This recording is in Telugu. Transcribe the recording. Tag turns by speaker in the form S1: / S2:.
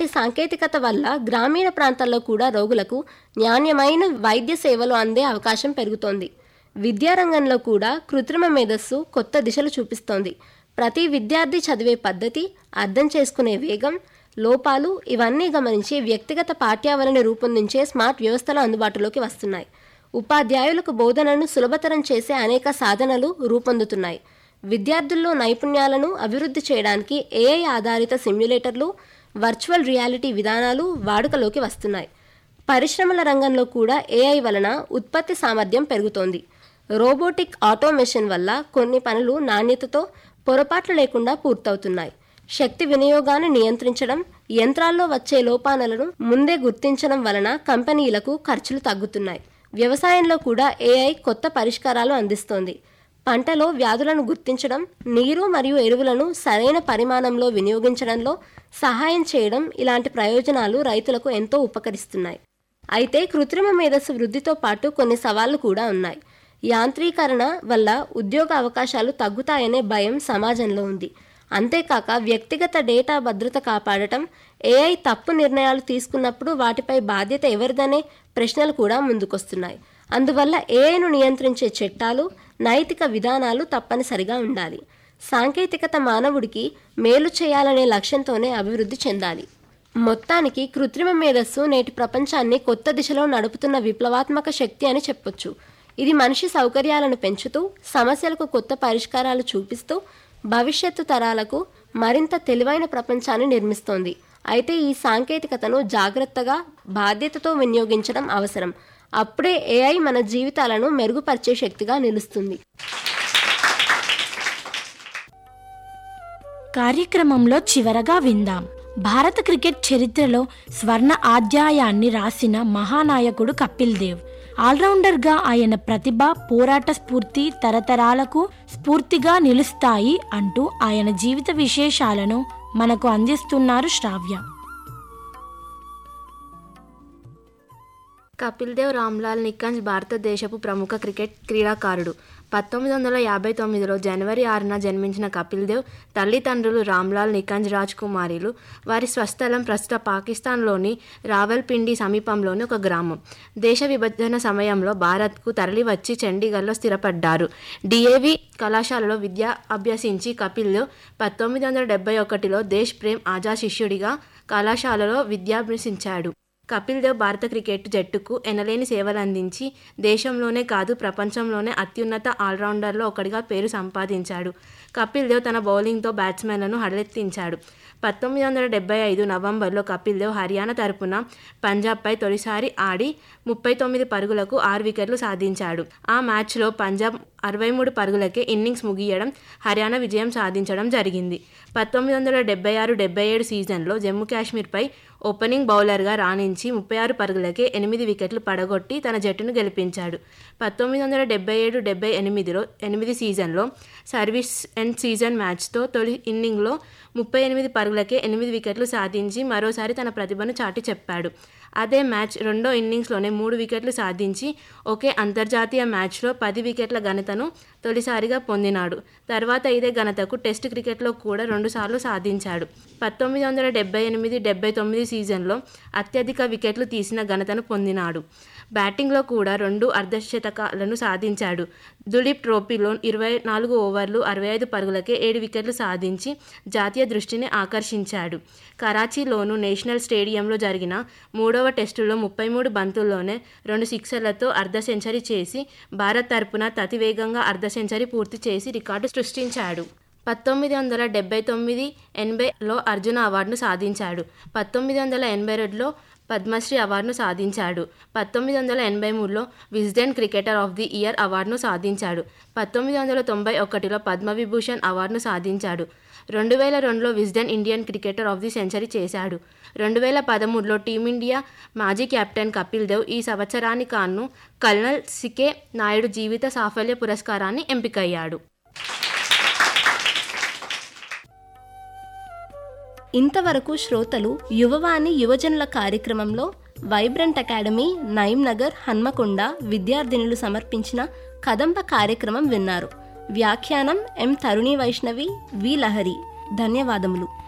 S1: ఇలాంటి సాంకేతికత వల్ల గ్రామీణ ప్రాంతాల్లో కూడా రోగులకు నాణ్యమైన వైద్య సేవలు అందే అవకాశం పెరుగుతోంది విద్యారంగంలో కూడా కృత్రిమ మేధస్సు కొత్త దిశలు చూపిస్తోంది ప్రతి విద్యార్థి చదివే పద్ధతి అర్థం చేసుకునే వేగం లోపాలు ఇవన్నీ గమనించి వ్యక్తిగత పాఠ్యావళిని రూపొందించే స్మార్ట్ వ్యవస్థలు అందుబాటులోకి వస్తున్నాయి ఉపాధ్యాయులకు బోధనను సులభతరం చేసే అనేక సాధనలు రూపొందుతున్నాయి విద్యార్థుల్లో నైపుణ్యాలను అభివృద్ధి చేయడానికి ఏఐ ఆధారిత సిమ్యులేటర్లు వర్చువల్ రియాలిటీ విధానాలు వాడుకలోకి వస్తున్నాయి పరిశ్రమల రంగంలో కూడా ఏఐ వలన ఉత్పత్తి సామర్థ్యం పెరుగుతోంది రోబోటిక్ ఆటోమేషన్ వల్ల కొన్ని పనులు నాణ్యతతో పొరపాట్లు లేకుండా పూర్తవుతున్నాయి శక్తి వినియోగాన్ని నియంత్రించడం యంత్రాల్లో వచ్చే లోపాలను ముందే గుర్తించడం వలన కంపెనీలకు ఖర్చులు తగ్గుతున్నాయి వ్యవసాయంలో కూడా ఏఐ కొత్త పరిష్కారాలు అందిస్తోంది పంటలో వ్యాధులను గుర్తించడం నీరు మరియు ఎరువులను సరైన పరిమాణంలో వినియోగించడంలో సహాయం చేయడం ఇలాంటి ప్రయోజనాలు రైతులకు ఎంతో ఉపకరిస్తున్నాయి అయితే కృత్రిమ మేధస్సు వృద్ధితో పాటు కొన్ని సవాళ్లు కూడా ఉన్నాయి యాంత్రీకరణ వల్ల ఉద్యోగ అవకాశాలు తగ్గుతాయనే భయం సమాజంలో ఉంది అంతేకాక వ్యక్తిగత డేటా భద్రత కాపాడటం ఏఐ తప్పు నిర్ణయాలు తీసుకున్నప్పుడు వాటిపై బాధ్యత ఎవరిదనే ప్రశ్నలు కూడా ముందుకొస్తున్నాయి అందువల్ల ఏఐను నియంత్రించే చట్టాలు నైతిక విధానాలు తప్పనిసరిగా ఉండాలి సాంకేతికత మానవుడికి మేలు చేయాలనే లక్ష్యంతోనే అభివృద్ధి చెందాలి మొత్తానికి కృత్రిమ మేధస్సు నేటి ప్రపంచాన్ని కొత్త దిశలో నడుపుతున్న విప్లవాత్మక శక్తి అని చెప్పొచ్చు ఇది మనిషి సౌకర్యాలను పెంచుతూ సమస్యలకు కొత్త పరిష్కారాలు చూపిస్తూ భవిష్యత్తు తరాలకు మరింత తెలివైన ప్రపంచాన్ని నిర్మిస్తోంది అయితే ఈ సాంకేతికతను జాగ్రత్తగా బాధ్యతతో వినియోగించడం అవసరం అప్పుడే ఏఐ మన జీవితాలను మెరుగుపరిచే శక్తిగా నిలుస్తుంది
S2: కార్యక్రమంలో చివరగా విందాం భారత క్రికెట్ చరిత్రలో స్వర్ణ అధ్యాయాన్ని రాసిన మహానాయకుడు కపిల్ దేవ్ ఆల్రౌండర్గా ఆయన ప్రతిభ పోరాట స్ఫూర్తి తరతరాలకు స్ఫూర్తిగా నిలుస్తాయి అంటూ ఆయన జీవిత విశేషాలను మనకు అందిస్తున్నారు శ్రావ్య
S3: కపిల్ దేవ్ రామ్లాల్ నికంజ్ భారతదేశపు ప్రముఖ క్రికెట్ క్రీడాకారుడు పంతొమ్మిది వందల యాభై తొమ్మిదిలో జనవరి ఆరున జన్మించిన కపిల్ దేవ్ తల్లిదండ్రులు రామ్లాల్ నికంజ్ రాజ్ కుమారీలు వారి స్వస్థలం ప్రస్తుత పాకిస్తాన్లోని రావల్పిండి సమీపంలోని ఒక గ్రామం దేశ విభజన సమయంలో భారత్కు తరలివచ్చి చండీగఢ్లో స్థిరపడ్డారు డిఏవి కళాశాలలో విద్య అభ్యసించి కపిల్ దేవ్ పంతొమ్మిది వందల డెబ్బై ఒకటిలో దేశ్ ప్రేమ్ ఆజా శిష్యుడిగా కళాశాలలో విద్యాభ్యసించాడు కపిల్ దేవ్ భారత క్రికెట్ జట్టుకు ఎనలేని సేవలందించి దేశంలోనే కాదు ప్రపంచంలోనే అత్యున్నత ఆల్రౌండర్లో ఒకటిగా పేరు సంపాదించాడు కపిల్ దేవ్ తన బౌలింగ్తో బ్యాట్స్మెన్లను హడలెత్తించాడు పంతొమ్మిది వందల డెబ్బై ఐదు నవంబర్లో కపిల్ దేవ్ హర్యానా తరపున పంజాబ్పై తొలిసారి ఆడి ముప్పై తొమ్మిది పరుగులకు ఆరు వికెట్లు సాధించాడు ఆ మ్యాచ్లో పంజాబ్ అరవై మూడు పరుగులకే ఇన్నింగ్స్ ముగియడం హర్యానా విజయం సాధించడం జరిగింది పంతొమ్మిది వందల డెబ్బై ఆరు డెబ్బై ఏడు సీజన్లో జమ్మూ కాశ్మీర్పై ఓపెనింగ్ బౌలర్గా రాణించి ముప్పై ఆరు పరుగులకే ఎనిమిది వికెట్లు పడగొట్టి తన జట్టును గెలిపించాడు పంతొమ్మిది వందల డెబ్బై ఏడు డెబ్బై ఎనిమిదిలో ఎనిమిది సీజన్లో సర్వీస్ అండ్ సీజన్ మ్యాచ్తో తొలి ఇన్నింగ్లో ముప్పై ఎనిమిది పరుగులకే ఎనిమిది వికెట్లు సాధించి మరోసారి తన ప్రతిభను చాటి చెప్పాడు అదే మ్యాచ్ రెండో ఇన్నింగ్స్లోనే మూడు వికెట్లు సాధించి ఒకే అంతర్జాతీయ మ్యాచ్లో పది వికెట్ల ఘనతను తొలిసారిగా పొందినాడు తర్వాత ఇదే ఘనతకు టెస్ట్ క్రికెట్లో కూడా రెండుసార్లు సాధించాడు పంతొమ్మిది వందల డెబ్బై ఎనిమిది డెబ్బై తొమ్మిది సీజన్లో అత్యధిక వికెట్లు తీసిన ఘనతను పొందినాడు బ్యాటింగ్లో కూడా రెండు అర్ధశతకాలను సాధించాడు దులీప్ ట్రోఫీలో ఇరవై నాలుగు ఓవర్లు అరవై ఐదు పరుగులకే ఏడు వికెట్లు సాధించి జాతీయ దృష్టిని ఆకర్షించాడు కరాచీలోను నేషనల్ స్టేడియంలో జరిగిన మూడవ టెస్టులో ముప్పై మూడు బంతుల్లోనే రెండు సిక్సర్లతో అర్ధ సెంచరీ చేసి భారత్ తరపున అతివేగంగా అర్ధ సెంచరీ పూర్తి చేసి రికార్డు సృష్టించాడు పంతొమ్మిది వందల డెబ్బై తొమ్మిది ఎనభైలో అర్జున అవార్డును సాధించాడు పంతొమ్మిది వందల ఎనభై రెండులో పద్మశ్రీ అవార్డును సాధించాడు పంతొమ్మిది వందల ఎనభై మూడులో Wisden cricketer of the year అవార్డును సాధించాడు పంతొమ్మిది వందల తొంభై ఒకటిలో పద్మవిభూషణ్ అవార్డును సాధించాడు రెండు వేల రెండులో Wisden Indian cricketer of the century చేశాడు రెండు వేల పదమూడులో టీమిండియా మాజీ కెప్టెన్ కపిల్ దేవ్ ఈ సంవత్సరానికి కాను కల్నల్ సికే నాయుడు జీవిత సాఫల్య పురస్కారాన్ని ఎంపికయ్యాడు
S1: ఇంతవరకు శ్రోతలు యువవాణి యువజనుల కార్యక్రమంలో వైబ్రెంట్ అకాడమీ నైమ్ నగర్ హన్మకొండ విద్యార్థినులు సమర్పించిన కదంబ కార్యక్రమం విన్నారు వ్యాఖ్యానం ఎం తరుణి వైష్ణవి వి లహరి ధన్యవాదములు